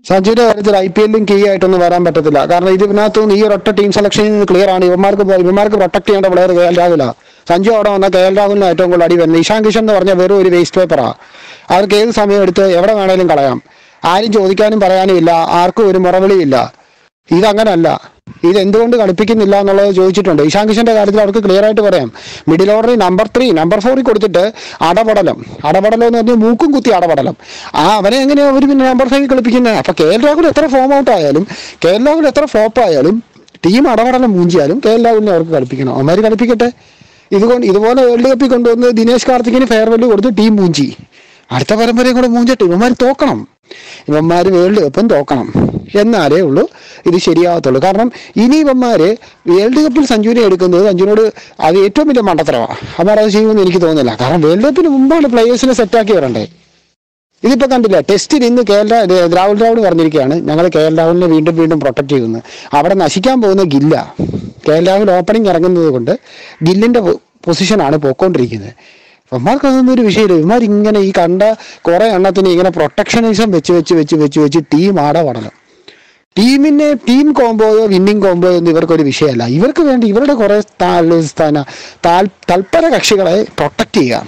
സഞ്ജുവിന്റെ കാര്യത്തിൽ I P എല്ലും കീ ആയിട്ടൊന്നും വരാൻ പറ്റത്തില്ല കാരണം ഇതിനകത്ത് നിന്ന് ഈ ഒരൊറ്റ ടീം സെലക്ഷനിൽ നിന്ന് ക്ലിയർ ആണ് ഇവന്മാർക്ക് ഇവന്മാർക്ക് പ്രൊട്ടക്ട് ചെയ്യേണ്ട player K L Rahul Sanju അവിടെ വന്ന കെ എൽ രാഹുലിന് ഏറ്റവും കൂടുതൽ അടി വരുന്നത് ഇഷാൻ കിഷൻ എന്ന് പറഞ്ഞ വെറും ഒരു വേസ്റ്റ് പേപ്പറാ അവർക്ക് ഏത് സമയം എടുത്ത് എവിടെ വേണേലും കളയാം ആരും ചോദിക്കാനും പറയാനും ഇല്ല ആർക്കും ഒരു മുറവിളിയില്ല ഇതങ്ങനല്ല ഇത് എന്തുകൊണ്ട് കളിപ്പിക്കുന്നില്ല എന്നുള്ളത് ചോദിച്ചിട്ടുണ്ട് ഇഷാൻ കിഷന്റെ കാര്യത്തിൽ അവർക്ക് ക്ലിയർ ആയിട്ട് പറയാം മിഡിൽ ഓർഡറിൽ നമ്പർ ത്രീ നമ്പർ ഫോറിൽ കൊടുത്തിട്ട് അടപടലം അടപടലം എന്ന് പറഞ്ഞാൽ മൂക്കും കുത്തി അടപടലം ആ അവനെ എങ്ങനെയാ അവർ പിന്നെ നമ്പർ ഫൈവ് കളിപ്പിക്കുന്നത് അപ്പൊ കെ എൽ രാഹുൽ എത്ര ഫോം ഔട്ട് ആയാലും കെ എൽ രാഹുൽ എത്ര ഫ്ലോപ്പ് ആയാലും ടീം അടപടലം മൂഞ്ചിയാലും കെ എൽ രാഹുലിനെ അവർക്ക് കളിപ്പിക്കണം അവന്മാർ കളിപ്പിക്കട്ടെ ഇതുകൊണ്ട് ഇതുപോലെ വേൾഡ് കപ്പിൽ കൊണ്ടുവന്ന് ദിനേശ് കാർത്തിക്കിന് ഫെയർവെൽ കൊടുത്ത് ടീം മൂഞ്ചി അടുത്ത പരമ്പരയും കൂടെ മൂഞ്ചട്ടെ ഇവന്മാർ തോക്കണം ഇവന്മാർ വേൾഡ് കപ്പും തോക്കണം എന്നാലേ ഉള്ളൂ ഇത് ശരിയാവത്തുള്ളൂ കാരണം ഇനി ഇവന്മാര് വേൾഡ് കപ്പിൽ സഞ്ജുവിനെ എടുക്കുന്നത് സഞ്ജുവിനോട് അത് ഏറ്റവും വലിയ മണ്ടത്തരമാണ് അവന്മാർ അത് ചെയ്യുമെന്ന് എനിക്ക് തോന്നുന്നില്ല കാരണം വേൾഡ് കപ്പിന് മുമ്പാണ് പ്ലേയേഴ്സിനെ സെറ്റാക്കി വരണ്ടേ ഇതിപ്പോ കണ്ടില്ല ടെസ്റ്റിൽ ഇന്ന് കെ എൽ രാ- രാഹുൽ രാഹുൽ പറഞ്ഞിരിക്കുകയാണ് ഞങ്ങൾ കെ എൽ രാഹുലിനെ വീണ്ടും വീണ്ടും പ്രൊട്ടക്ട് ചെയ്യുന്നു അവിടെ നശിക്കാൻ പോകുന്ന ഗില്ല കെ എൽ രാഹുൽ ഓപ്പണിംഗ് ഇറങ്ങുന്നത് കൊണ്ട് ഗില്ലിന്റെ പൊസിഷനാണ് പോയിക്കൊണ്ടിരിക്കുന്നത് ഇവന്മാർക്ക് അതൊന്നും ഒരു വിഷയമില്ല ഇവന്മാർ ഇങ്ങനെ ഈ കണ്ട കുറെ എണ്ണത്തിന് ഇങ്ങനെ പ്രൊട്ടക്ഷനിസം വെച്ച് വെച്ച് വെച്ച് വെച്ച് വെച്ച് ടീം ആടെ പടലം ടീമിനെ ടീം കോംബോയോ വിന്നിങ് കോംബോയോ ഒന്നും ഇവർക്കൊരു വിഷയമല്ല ഇവർക്ക് വേണ്ടി ഇവരുടെ കുറെ താ- സ്ഥാന താൽ- തൽപര കക്ഷികളെ പ്രൊട്ടക്ട് ചെയ്യുക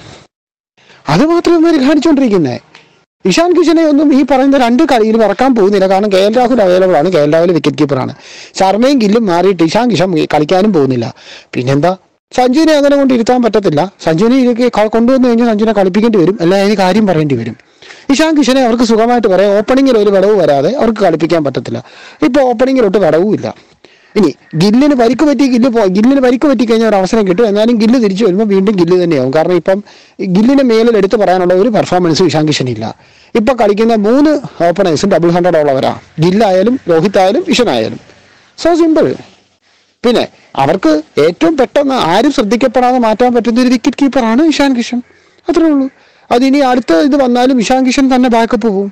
അത് മാത്രമേ ഇവർ കാണിച്ചുകൊണ്ടിരിക്കുന്നത് ഇഷാൻ കിഷനെ ഒന്നും ഈ പറയുന്ന രണ്ട് കളിയിലും ഇറക്കാൻ പോകുന്നില്ല കാരണം കെ എൽ രാഹുൽ അവൈലബിൾ ആണ് കെ എൽ രാഹുൽ വിക്കറ്റ് കീപ്പറാണ് ശർമ്മയും ഗില്ലും മാറിയിട്ട് ഇഷാൻ കിഷൻ കളിക്കാനും പോകുന്നില്ല പിന്നെന്താ സഞ്ജുവിനെ അങ്ങനെ കൊണ്ട് ഇരുത്താൻ പറ്റത്തില്ല സഞ്ജുവിനെ ഇതിലേക്ക് ക- കൊണ്ടുവന്നു കഴിഞ്ഞാൽ സഞ്ജുവിനെ കളിപ്പിക്കേണ്ടി വരും അല്ല അതിന് കാര്യം പറയേണ്ടി വരും ഇഷാൻ കിഷനെ അവർക്ക് സുഖമായിട്ട് പറയാം ഓപ്പണിങ്ങിൽ ഒരു വിടവ് വരാതെ അവർക്ക് കളിപ്പിക്കാൻ പറ്റത്തില്ല ഇപ്പോൾ ഓപ്പണിങ്ങിലോട്ട് വിടവും ഇല്ല ഇനി ഗില്ലിന് പരിക്ക് പറ്റി ഗില്ല് പോ ഗില്ലിന് പരിക്ക് പറ്റി കഴിഞ്ഞാൽ ഒരു അവസരം കിട്ടും എന്നാലും ഗില്ല് തിരിച്ചു വരുമ്പോൾ വീണ്ടും ഗില്ല് തന്നെയാവും കാരണം ഇപ്പം ഈ ഗില്ലിന്റെ മേലിൽ എടുത്ത് പറയാനുള്ള ഒരു പെർഫോമൻസും ഇഷാൻ കിഷൻ ഇല്ല ഇപ്പൊ കളിക്കുന്ന മൂന്ന് ഓപ്പണേഴ്സും ഡബിൾ ഹൺഡ്രഡ് ഉള്ളവരാ ഗില്ലായാലും രോഹിത് ആയാലും ഇഷൻ ആയാലും സോ സിമ്പിൾ പിന്നെ അവർക്ക് ഏറ്റവും പെട്ടെന്ന് ആരും ശ്രദ്ധിക്കപ്പെടാതെ മാറ്റാൻ പറ്റുന്ന ഒരു വിക്കറ്റ് കീപ്പറാണ് ഇഷാൻ കിഷൻ അത്രേ ഉള്ളൂ അതിനി അടുത്ത ഇത് വന്നാലും ഇഷാൻ കിഷൻ തന്നെ ബാക്കപ്പ് പോകും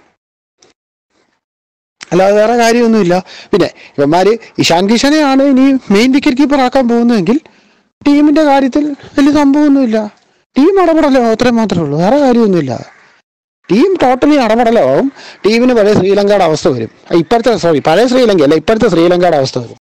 അല്ലാതെ വേറെ കാര്യമൊന്നുമില്ല പിന്നെ ഇവന്മാര് ഇഷാൻ കിഷനെയാണ് ഇനി മെയിൻ വിക്കറ്റ് കീപ്പർ ആക്കാൻ പോകുന്നതെങ്കിൽ ടീമിന്റെ കാര്യത്തിൽ വലിയ സംഭവമൊന്നുമില്ല ടീം അടപടലോ അത്രയും മാത്രമേ ഉള്ളൂ വേറെ കാര്യമൊന്നുമില്ല ടീം ടോട്ടലി അടപടലാവും ടീമിന് പഴയ ശ്രീലങ്കയുടെ അവസ്ഥ വരും ഇപ്പോഴത്തെ സോറി പഴയ ശ്രീലങ്ക അല്ല ഇപ്പോഴത്തെ ശ്രീലങ്കയുടെ അവസ്ഥ വരും